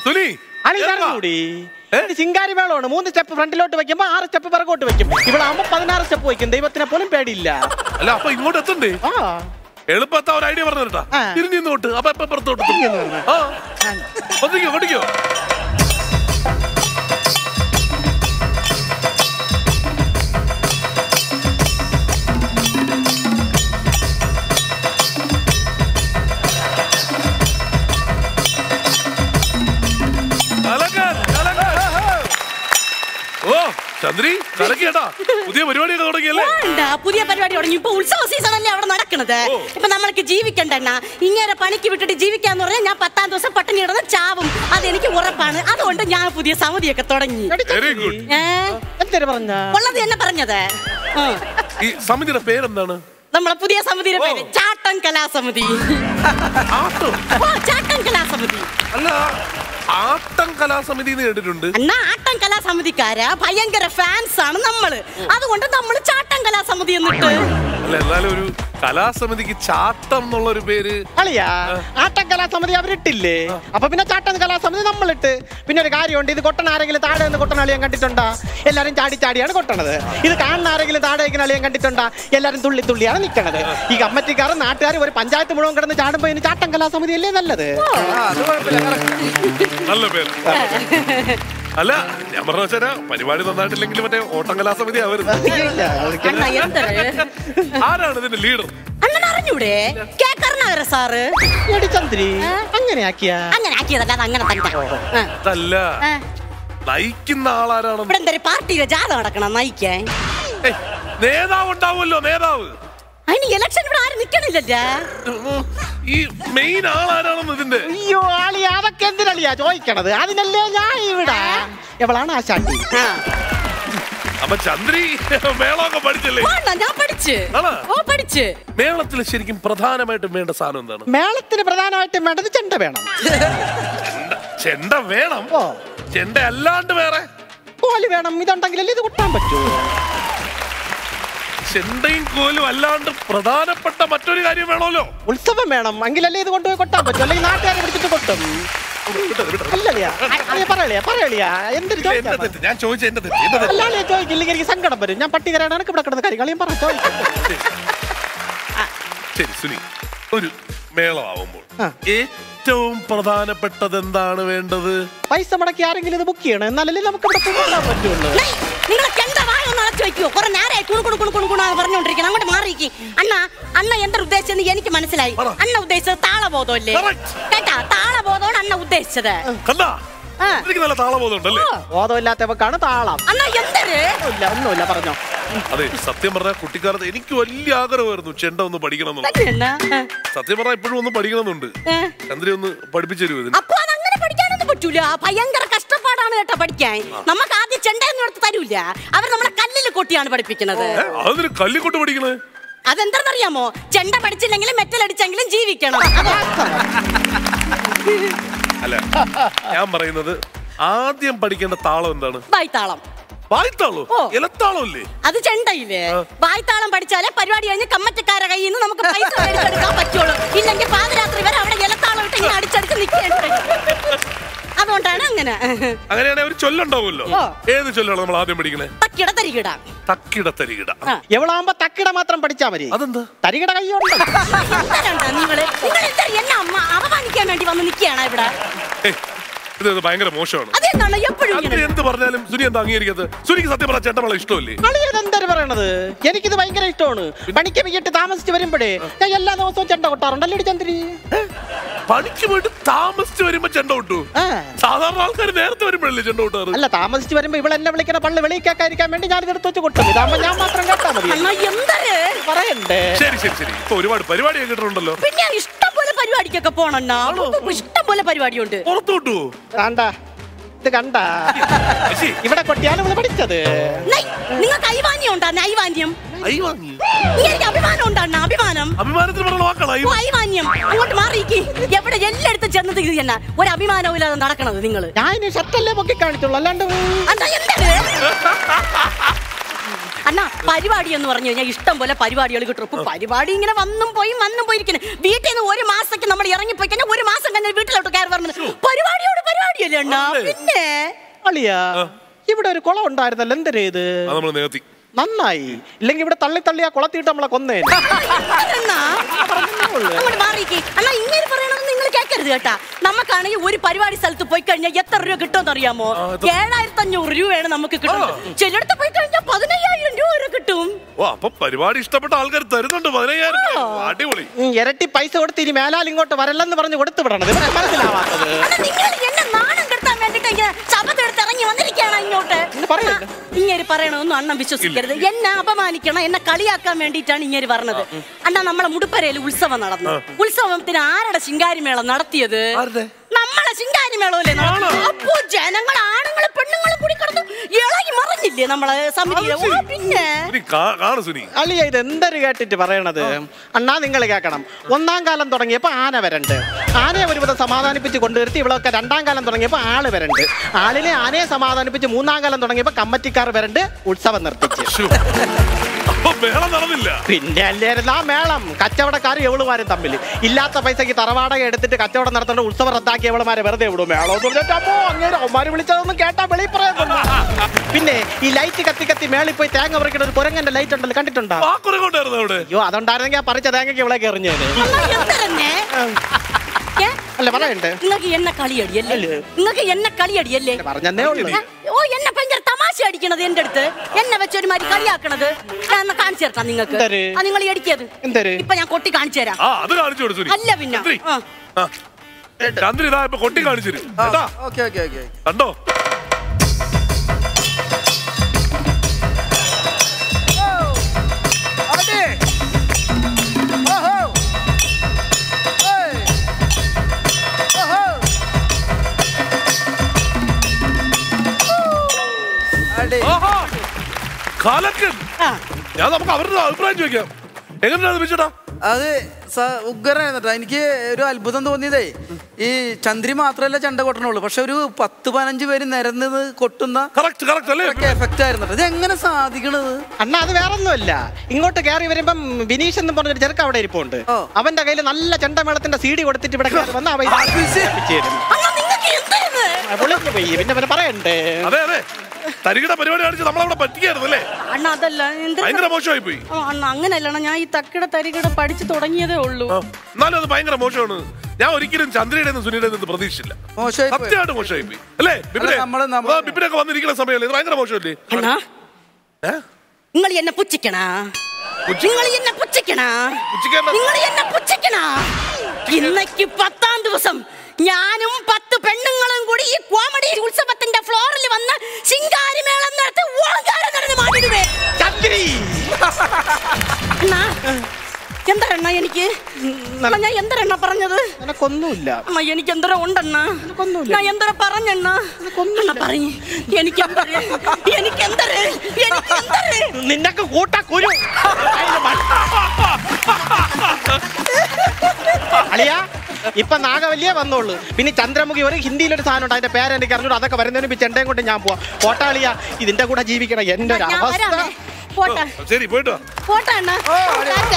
സുനി അണി കൂടി ചിങ്കാരി മേളമാണ് മൂന്ന് സ്റ്റെപ്പ് ഫ്രണ്ടിലോട്ട് വെക്കുമ്പോ ആറ് സ്റ്റെപ്പ് പിറകോട്ട് വെക്കും ഇവിടെ ആകുമ്പോ പതിനാറ് സ്റ്റെപ്പ് വെക്കും ദൈവത്തിനെ പോലും പേടിയില്ല അല്ല അപ്പൊ ഇങ്ങോട്ട് എത്തണ്ടേ ആ എളുപ്പത്താ ഒരു ഐഡിയ പറഞ്ഞു കേട്ടാ ആ. തിരിഞ്ഞു നോട്ട് അപ്പൊ എപ്പ പുറത്തോട്ട് ആ ഒന്നിക്കോ ഒന്നിക്കോ കലക്കാൻ, കലക്കാൻ. ഓ ചന്ദ്രി കലക്കിയേട്ടാ പുതിയ പരിപാടിയൊക്കെ തുടങ്ങിയല്ലേ ഉണ്ടാ, പുതിയ പരിപാടി തുടങ്ങി ഇപ്പൊ ഉത്സവ സീസൺ അല്ലേ അവിടെ നടക്കണത് ഓ. ഇപ്പൊ നമ്മൾക്ക് ജീവിക്കണ്ടണ്ണ ഇങ്ങനെ പണിക്ക് വിട്ടിട്ട് ജീവിക്കാന്ന് പറഞ്ഞാൽ ഞാൻ പത്താം ദിവസം പട്ടിണി കിടന്ന് ചാവും അതെനിക്ക് ഉറപ്പാണ് അതുകൊണ്ട് ഞാൻ പുതിയ സമിതിയൊക്കെ തുടങ്ങി വെരി ഗുഡ് ഏ എന്തൊരു പറഞ്ഞ ഉള്ളത് തന്നെ പറഞ്ഞത് ആ. ഈ സമിതിയുടെ പേരെന്താണ് നമ്മളെ പുതിയ സമിതിയുടെ പേര് ഓ. ചാട്ടൻ കലാസമിതി ആട്ടോ ഓ ചാട്ടൻ കലാസമിതി അല്ല ആട്ടം കലാസമിതി എന്ന് കേട്ടിട്ടുണ്ട് അണ്ണാ ആട്ടൻ കലാസമിതിക്കാരാ ഭയങ്കര ഫാൻസ് ആണ് നമ്മള് അതുകൊണ്ട് നമ്മൾ ചാട്ടൻ കലാസമിതി എന്നിട്ട് അല്ല എന്നാലും ഒരു കലാസമിതിക്ക് ചാട്ടം എന്നുള്ള ഒരു പേര് അളിയാ ആട്ടം കലാസമിതി അവരിട്ടില്ലേ അപ്പൊ പിന്നെ ചാട്ടം കലാസമിതി നമ്മളിട്ട് പിന്നെ ഒരു കാര്യമുണ്ട് ഇത് കൊട്ടണ ആരെങ്കിലും താഴെ നിന്ന് കൊട്ടണ അളിയാൻ കണ്ടിട്ടുണ്ടാ എല്ലാരും ചാടി ചാടിയാണ് കൊട്ടണത് ഇത് കാണുന്ന ആരെങ്കിലും താഴെ വയ്ക്കുന്ന അളിയാൻ കണ്ടിട്ടുണ്ടാ എല്ലാരും തുള്ളി തുള്ളിയാണ് നിൽക്കണത് ഈ കമ്മറ്റിക്കാരും നാട്ടുകാരും ഒരു പഞ്ചായത്ത് മുഴുവൻ കിടന്ന് ചാടുമ്പോ ഇതിന് ചാട്ടം കലാസമിതി അല്ലേ നല്ലത് നല്ല പേര് അല്ല ഞാൻ പറഞ്ഞ വെച്ചാ പരിപാടി നന്നായിട്ടില്ലെങ്കിൽ മറ്റേ ഓട്ടം കലാസമിതി അവരുത് അണ്ണാ എന്തര് ആരാണ് ഇതിന്റെ ലീഡർ അണ്ണൻ അറിഞ്ഞൂടെ കെ കരുണാകര സാറ് എടി ചന്ദ്രി അങ്ങനെയാക്കിയാ അങ്ങനെ ആക്കിയതല്ല അത് അങ്ങനെ തന്നെ ആ. അതല്ല ആ. നയിക്കുന്ന ആളാരാണെന്ന് ഇവിടെ എന്തൊരു പാർട്ടിയിലെ ജാഥ നടക്കണം നയിക്കാൻ ഏയ്, നേതാവ് ഉണ്ടാവുമല്ലോ നേതാവ് അതിന് ഇലക്ഷൻ ഇവിടെ ആരും നിക്കണില്ലല്ലോ ഉം, ഈ മെയിൻ ആളാരാണെന്ന് ഇതിന്റെ അയ്യോ ആളിയാ അതൊക്കെ എന്തിനളിയാ ചോദിക്കണത് അതിനല്ലേ ഞാൻ ഇവിടെ എവളാണ് ആ ചാട്ടി ആ. അപ്പൊ ചന്ദ്രി മേളമൊക്കെ പഠിച്ചല്ലേ ഓ, അണ്ണാ, ഞാൻ പഠിച്ച് ആണോ? ഓ പഠിച്ച് മേളത്തിൽ ശരിക്കും പ്രധാനമായിട്ടും വേണ്ട സാധനം എന്താണ് മേളത്തിന് പ്രധാനമായിട്ടും വേണ്ടത് ചെണ്ട വേണം ചെണ്ട വേണം ഓ ചെണ്ട അല്ലാണ്ട് വേറെ കോല് വേണം ഇതുണ്ടെങ്കിലല്ലേ ഇത് കൊട്ടാൻ പറ്റൂ ചെണ്ടയും കോലും അല്ലാണ്ട് പ്രധാനപ്പെട്ട മറ്റൊരു കാര്യം വേണമല്ലോ ഉത്സവം വേണം എങ്കിലല്ലേ ഇത് കൊണ്ടുപോയി കൊട്ടാൻ പറ്റൂ അല്ലെങ്കിൽ നാട്ടുകാരെ പിടിച്ചിട്ട് കൊട്ടും വിട്ടത്, വിട്ടത്. അല്ലളിയാ അളിയാ പറയളിയാ പറയളിയാ എന്തൊരു ഇല്ല, എന്റെ ചോദിക്കാ തെറ്റ് ഞാൻ ചോദിച്ച എന്റെ തെറ്റ് എന്റെ തെറ്റ് അല്ലാളിയാ ചോദിക്കില്ലെങ്കിൽ എനിക്ക് സങ്കടം വരും ഞാൻ പട്ടികരാണ് എനിക്ക് ഇവിടെ കിടന്ന കാര്യങ്ങൾ ഞാൻ പറഞ്ഞു ചോദിക്കാം ശരി സുനി ഒരു മേളമാവുമ്പോൾ ആ. ഏറ്റവും പ്രധാനപ്പെട്ടത് എന്താണ് വേണ്ടത് പൈസ മുടക്കി ആരെങ്കിലും ഇത് ബുക്ക് ചെയ്യണം എന്നാലല്ലേ നമുക്ക് ഇവിടെ കൊണ്ടുപോകാൻ പറ്റുള്ളൂ നെയ്, നിങ്ങളൊക്കെ എന്താ വായ ഒന്ന് അടച്ചു വെക്കുവോ കുറെ നേരമായി കുണു കുണു കുണു കുണു കുണു പറഞ്ഞോണ്ടിരിക്കണം അങ്ങോട്ട് മാറിയിക്ക് അണ്ണ അണ്ണ എന്താ ഉദ്ദേശിച്ചെന്ന് എനിക്ക് മനസ്സിലായി പറ. അണ്ണ ഉദ്ദേശിച്ചത് താളബോധമല്ലേ Correct. കേട്ടാ താളബോധമാണ് അണ്ണ ഉദ്ദേശിച്ചത് കണ്ടാ ആ. എനിക്ക് നല്ല താളബോധം ഉണ്ടല്ലേ ബോധമില്ലാത്തവക്കാണ് താളം അണ്ണ എന്തര് ഒന്നുമില്ല ഒന്നുമില്ല പറഞ്ഞോ അതെ സത്യം പറഞ്ഞാൽ കുട്ടിക്കാലത്ത് എനിക്ക് വലിയ ആഗ്രഹമായിരുന്നു ചെണ്ട ഒന്ന് പഠിക്കണം എന്നുള്ളത് തന്നെ അണ്ണാ. സത്യം പറഞ്ഞാൽ ഇപ്പോഴും ഒന്ന് പഠിക്കണമെന്നുണ്ട് ഏ. ചന്ദ്രി ഒന്ന് പഠിപ്പിച്ചു തരുമോ ഇതിന് അപ്പൊ അതങ്ങനെ പഠിക്കാനൊന്നും പറ്റൂല ഭയങ്കര കഷ്ടപ്പാടാണ് കേട്ടോ പഠിക്കാൻ നമുക്ക് ആദ്യം ചെണ്ടയൊന്നും എടുത്ത് തരൂല അവർ നമ്മളെ കല്ലിൽ കൊട്ടിയാണ് പഠിപ്പിക്കുന്നത് ഏ, അതിന് കല്ലിക്കൊണ്ട് പഠിക്കണേ അതെന്താണെന്നറിയാമോ ചെണ്ട പഠിച്ചില്ലെങ്കിലും മെറ്റൽ അടിച്ചെങ്കിലും ജീവിക്കണം അതാ അല്ല ഞാൻ പറയുന്നത് ആദ്യം പഠിക്കേണ്ട താളം എന്താണ് വായ്ത്താളം വായ്ത്താളോ ഓ. ഇലത്താളം അല്ലേ അത് ചെണ്ടയില്ലേ വായ്ത്താളം പഠിച്ചാലേ പരിപാടി കഴിഞ്ഞ് കമ്മറ്റക്കാരെ കയ്യിൽ നിന്ന് നമുക്ക് പൈസ മേടിച്ചെടുക്കാൻ പറ്റുള്ളൂ ഇല്ലെങ്കിൽ പാതിരാത്രി വരെ അവിടെ ഇലത്താളം ഇട്ട് ഇങ്ങനെ അടിച്ചടിച്ച് നിൽക്കേണ്ടി അതുകൊണ്ടാണ് അങ്ങനെ അങ്ങനെയാണെങ്കിൽ ഒരു ചൊല്ലുണ്ടാവുമല്ലോ ഓ. ഏത് ചൊല്ലാണ് നമ്മൾ ആദ്യം പഠിക്കണേ തക്കിട തരികിട തക്കിട തരികിട ആ. എവളാകുമ്പോ തക്കിട മാത്രം പഠിച്ചാ മതി അതെന്താ തരികിട കൈയുണ്ട് എന്താ നിങ്ങള് നിങ്ങൾ എന്താ എന്നെ അമ്മ അപമാനിക്കാൻ വേണ്ടി വന്ന് നിൽക്കുകയാണ് ഇവിടെ ഏയ്, ഇത് ഇത് ഭയങ്കര മോശമാണ് അതെന്താണ് എപ്പോഴും ചന്ദ്രി ഇങ്ങനെ എന്ത് പറഞ്ഞാലും സുനി എന്താ അംഗീകരിക്കാത്തത് സുനിക്ക് സത്യം പറഞ്ഞ ചേട്ടൻ വളരെ ഇഷ്ടമല്ലേ അളിയത് എന്തൊരു പറയണത് എനിക്കിത് ഭയങ്കര ഇഷ്ടമാണ് പണിക്ക് വീട്ട് താമസിച്ച് വരുമ്പോഴേ ഞാൻ എല്ലാ ദിവസവും ചെണ്ട കൊട്ടാറുണ്ടല്ലേ എടി ചന്ദ്രി പണിക്ക് പോയിട്ട് താമസിച്ച് വരുമ്പോ ചെണ്ട വിട്ടു ആ. സാധാരണ ആൾക്കാർ നേരത്തെ വരുമ്പോഴല്ലേ ചെണ്ട വിട്ടാറ് അല്ല താമസിച്ച് വരുമ്പോ ഇവളെന്നെ വിളിക്കണ പള്ളി വെളിയിൽ കേൾക്കാതിരിക്കാൻ വേണ്ടി ഞാൻ ഇതെടുത്ത് വെച്ച് കൊട്ടും ഇതാകുമ്പോ ഞാൻ മാത്രം കേട്ടാ മതി അണ്ണാ എന്തര് പറയണ്ടേ ശരി ശരി ശരി ഇപ്പൊ ഒരുപാട് പരിപാടിയൊക്കെ കിട്ടുന്നുണ്ടല്ലോ പിന്നെ ഇഷ്ടം പോലെ പരിപാടിക്കൊക്കെ പോണണ്ണാ ഇഷ്ടം പോലെ പരിപാടിയുണ്ട് പുറത്തു വിട്ടുവോ കണ്ട ഇത് കണ്ട അശ്ശി, ഇവിടെ കൊട്ടിയാണ് ഇവള് പഠിച്ചത് നെയ്, നിങ്ങൾക്ക് അഭിമാന്യം ഉണ്ടാ അഭിമാന്യം ഐ വാങ്ങി നിങ്ങൾക്ക് അഭിമാനം ഉണ്ടാ അഭിമാനം അഭിമാനത്തിന് പറഞ്ഞ വാക്കാണ് ഐ ഓ അഭിമാന്യം അങ്ങോട്ട് മാറിയിക്ക് എവിടെ എല്ലായിടത്തും ചെന്നത് ഇത് തന്നെ ഒരു അഭിമാനവും ഇല്ലാതെ നടക്കണത് നിങ്ങള് ഞാൻ ഇനി ഷർട്ടല്ലേ പൊക്കി കാണിച്ചുള്ളൂ അല്ലാണ്ട് അണ്ണാ എന്തത് അണ്ണാ പരിപാടി എന്ന് പറഞ്ഞു കഴിഞ്ഞാൽ ഇഷ്ടം പോലെ പരിപാടികൾ കിട്ടും ഇപ്പൊ പരിപാടി ഇങ്ങനെ വന്നും പോയി വന്നും പോയിരിക്കുന്നു വീട്ടിൽ നിന്ന് ഒരു മാസത്തേക്ക് നമ്മൾ ഇറങ്ങിപ്പോയി കഴിഞ്ഞാൽ ഒരു മാസം കഴിഞ്ഞാൽ വീട്ടിലോട്ട് കയറി വരുന്നത് പരിപാടിയോട് പരിപാടിയല്ലേ മനസ്സിലായില്ല അണ്ണാ പിന്നെ അളിയാ ഇവിടെ ഒരു കുളം ഉണ്ടായിരുന്നല്ലോ എന്തരേ ഇത് അത് നമ്മൾ നികത്തി നന്നായി ഇല്ലെങ്കിൽ ഇവിടെ തള്ളി തള്ളി ആ കുളത്തിയിട്ട് നമ്മളെ കൊന്നേ അതെന്നാ? അങ്ങോട്ട് മാറിക്ക് അണ്ണാ ഇങ്ങനെ പറയണമെന്ന് നിങ്ങൾ കേൾക്കരുത് കേട്ടാ നമുക്കാണെങ്കിൽ ഒരു പരിപാടി സ്ഥലത്ത് പോയി കഴിഞ്ഞാൽ എത്ര രൂപ കിട്ടുമെന്ന് അറിയാമോ ഏഴായിരത്തി അഞ്ഞൂറ് രൂപയാണ് നമുക്ക് കിട്ടുന്നത് ചിലടത്ത് പോയി കഴിഞ്ഞാൽ പതിനയ്യായിരം രൂപ വരെ കിട്ടും ഓ അപ്പൊ പരിപാടി ഇഷ്ടപ്പെട്ട ആൾക്കാർ തരുന്നുണ്ട് പതിനയ്യായിരം രൂപ. അടിപൊളി ഉം, ഇരട്ടി പൈസ കൊടുത്ത് ഇനി മേലാൽ ഇങ്ങോട്ട് വരല്ലെന്ന് പറഞ്ഞ് കൊടുത്തു വിടണത് ഇവർക്ക് മനസ്സിലാവാത്തത് അണ്ണാ നിങ്ങൾ എന്നെ നാണം കെടുത്താൻ വേണ്ടിട്ട് ഇങ്ങനെ ശബ്ദം എടുത്ത് ഇറങ്ങി വന്നിരിക്കുകയാണ് ഇങ്ങോട്ട് ഇങ്ങനെ പറയരുത്. അണ്ണാ, ഇങ്ങനെ പറയണമെന്നും അണ്ണൻ വിശ്വസിക്കരുത് എന്നെ അപമാനിക്കണം എന്നെ കളിയാക്കാൻ വേണ്ടിയിട്ടാണ് ഇങ്ങനെ പറഞ്ഞത് അണ്ണാ നമ്മളെ മുടുപ്പരയിൽ ഉത്സവം നടന്നു ഉത്സവത്തിന് ആരുടെ ശിങ്കാരിമേളം നടത്തിയത് ആരുടെ? നമ്മളെ ശിങ്കാരിമേളമല്ലേ നടത്തിയത്? അപ്പോ ജനങ്ങൾ ആണുങ്ങളും പെണ്ണുങ്ങളും കൂടി കിടന്ന് ഇളകി മറിഞ്ഞില്ലേ നമ്മളെ സമിതിയിലെ ഓ പിന്നെ ഇനി കാ- കാണു സുനി അളിയ ഇത് എന്തൊരു കേട്ടിട്ട് പറയണത് അണ്ണാ നിങ്ങൾ കേൾക്കണം ഒന്നാം കാലം തുടങ്ങിയപ്പോ ആന വരണ്ട് ആനയെ ഒരുവിധം സമാധാനിപ്പിച്ച് കൊണ്ടുവരുത്തി ഇവളൊക്കെ രണ്ടാം കാലം തുടങ്ങിയപ്പോ ആള് വരണ്ട് ആളിനെ ആനയെ സമാധാനിപ്പിച്ച് മൂന്നാം കാലം തുടങ്ങിയപ്പോ കമ്മറ്റിക്കാർ വരണ്ട് ഉത്സവം നിർത്തിച്ച് ശ്ശോ. അപ്പൊ മേളം നടന്നില്ല പിന്നെ അല്ലായിരുന്നു ആ മേളം കച്ചവടക്കാരും എവളുമാരും തമ്മിൽ ഇല്ലാത്ത പൈസക്ക് തറവാടക എടുത്തിട്ട് കച്ചവടം നടത്തേണ്ട ഉത്സവം റദ്ദാക്കി എവളുമാരെ വെറുതെ വിടും മേളം എന്ന് പറഞ്ഞിട്ട് അപ്പോ അങ്ങനെ അവന്മാര് വിളിച്ചതൊന്നും കേട്ടാ വെളി പറയുന്നു പിന്നെ ഈ ലൈറ്റ് കത്തി കത്തി മേളിൽ പോയി തേങ്ങ പറിക്കുന്ന ഒരു കുരങ്ങന്റെ ലൈറ്റ് ഉണ്ടല്ലോ കണ്ടിട്ടുണ്ടോ ആ കുറെ കൊണ്ടായിരുന്നു അവിടെ അയ്യോ അതുണ്ടായിരുന്നെങ്കിൽ ആ പറിച്ച തേങ്ങയ്ക്ക് ഇവിടെ എറിഞ്ഞേന് അണ്ണാ എന്തരന്നെ ഏ? അല്ല പറയണ്ടേ നിങ്ങൾക്ക് എന്നെ കളിയടിയല്ലേ അല്ലേ? നിങ്ങൾക്ക് എന്നെ കളിയടിയല്ലേ പറഞ്ഞതേ ഉള്ളൂ ഏ? ഓ എന്നെ ഭയങ്കര തമാശ അടിക്കണത് എന്റെ അടുത്ത് എന്നെ വെച്ച് ഒരു മാതിരി കളിയാക്കണത് ഞാൻ എന്നാ കാണിച്ചു തരാം നിങ്ങൾക്ക് എന്തര്? ആ നിങ്ങൾ അടിക്കത് എന്തര്? ഇപ്പൊ ഞാൻ കൊട്ടി കാണിച്ചു തരാം ആ അത് കാണിച്ചു കൊടുത്തു സുനി അല്ല പിന്നെ ചന്ദ്രി. ആ. ആ. ചന്ദ്രി ഇതാ ഇപ്പൊ കൊട്ടി കാണിച്ചു തരും കേട്ടാ ഓക്കെ ഓക്കെ ഓക്കെ കണ്ടോ അടി ഓഹോ ഏയ് ഓഹോ അടി ആഹാ. കലക്കൻ ആ. ഞാൻ നമുക്ക് അവരുടെ അഭിപ്രായം ചോദിക്കാം എങ്ങനെയാണ് ബിച്ചേട്ടാ അത് സ- ഉഗ്രനായിരുന്നു കേട്ടോ എനിക്ക് ഒരു അത്ഭുതം തോന്നിയതേ ഈ ചന്ദ്രി മാത്രമല്ല ചെണ്ട കൊട്ടണുള്ളൂ പക്ഷെ ഒരു പത്ത് പതിനഞ്ച് പേര് നിരന്നത് കൊട്ടുന്ന കറക്റ്റ് കറക്റ്റ് അല്ലേ എഫക്റ്റ് ആയിരുന്നു കേട്ടോ. ഇത് എങ്ങനെ സാധിക്കണത് അണ്ണാ അത് വേറൊന്നുമല്ല ഇങ്ങോട്ട് കയറി വരുമ്പം ബിനീഷ് എന്ന് പറഞ്ഞൊരു ചെറുക്ക അവിടെ ഇരിപ്പുണ്ട് ഓ. അവന്റെ കയ്യിൽ നല്ല ചെണ്ടമേളത്തിന്റെ സി ഡി കൊടുത്തിട്ട് ഇവിടെ കയറി വന്ന് അവ അത് ശരി. അണ്ണാ നിങ്ങൾക്ക് എന്തായിരുന്നു പൊളിഞ്ഞു പോയി പിന്നെ പിന്നെ പറയണ്ടേ അതെ അതെ തരികിട പരിപാടി കാണിച്ച് നമ്മളവിടെ പറ്റിക്കായിരുന്നു അല്ലേ അണ്ണ അതല്ല എന്ത് ഭയങ്കര മോശമായി പോയി ആ, അണ്ണ അങ്ങനല്ല അണ്ണാ ഞാൻ ഈ തക്കിട തരികിട പഠിച്ചു തുടങ്ങിയതേ ഉള്ളൂ ആ. എന്നാലും അത് ഭയങ്കര മോശമാണ് ഞാൻ ഒരിക്കലും ചന്ദ്രയുടെ നിന്ന് സുനിയുടെ നിന്ന് പ്രതീക്ഷിച്ചില്ല മോശമായി പോയി. സത്യമായിട്ട് മോശമായി പോയി അല്ലേ ബിപിനെ നമ്മള് നമ്മ- ആ, ബിപിനൊക്കെ വന്നിരിക്കുന്ന സമയമല്ലേ ഇത് ഭയങ്കര മോശമല്ലേ അണ്ണാ ഏ? നിങ്ങൾ എന്നെ പുച്ഛിക്കണ നിങ്ങൾ എന്നെ പുച്ഛിക്കണ പുച്ഛിക്കേണ്ട. നിങ്ങൾ എന്നെ പുച്ഛിക്കണ ഇന്നേക്ക് പത്താം ദിവസം ഞാനും പത്ത് പെണ്ണുങ്ങളും കൂടി ഈ കോമഡി ഉത്സവത്തിന്റെ ഫ്ലോറിൽ വന്ന് ശിങ്കാരിമേളം നടത്തി ഓങ്കാരം നടന്ന് മാറ്റിടുവേ ചന്ദ്രി അണ്ണാ എന്തരണ്ണ എനിക്ക് അണ്ണാ, ഞാൻ എന്തരണ്ണ പറഞ്ഞത് നിനക്കൊന്നുമില്ല അമ്മ എനിക്ക് എന്തര ഉണ്ടെണ്ണ എനിക്കൊന്നുമില്ല. ഞാൻ എന്തര പറഞ്ഞെണ്ണ അണ്ണ പറഞ്ഞ് എനിക്ക് എന്തര എനിക്ക് എന്തര എനിക്ക് എന്തര നിന്നക്ക് കൂട്ട കുരു അളിയാ ഇപ്പൊ നാഗവല്ലിയെ വന്നോളൂ പിന്നെ ചന്ദ്രമുഖി ഒരു ഹിന്ദിയിലൊരു സാധനം ഉണ്ട് അതിന്റെ പേര് എനിക്ക് അറിഞ്ഞൂടെ അതൊക്കെ വരുന്നതിന് മുമ്പ് ചെണ്ടയും കൊണ്ട് ഞാൻ പോവാം പോട്ടാളിയാ ഇതിന്റെ കൂടെ ജീവിക്കണം എന്റെ ഒരു ഞാൻ അവസ്ഥ വരാമേ പോട്ടെ ശരി പോയിട്ട് വാ. പോട്ടെ അണ്ണ ടാറ്റ.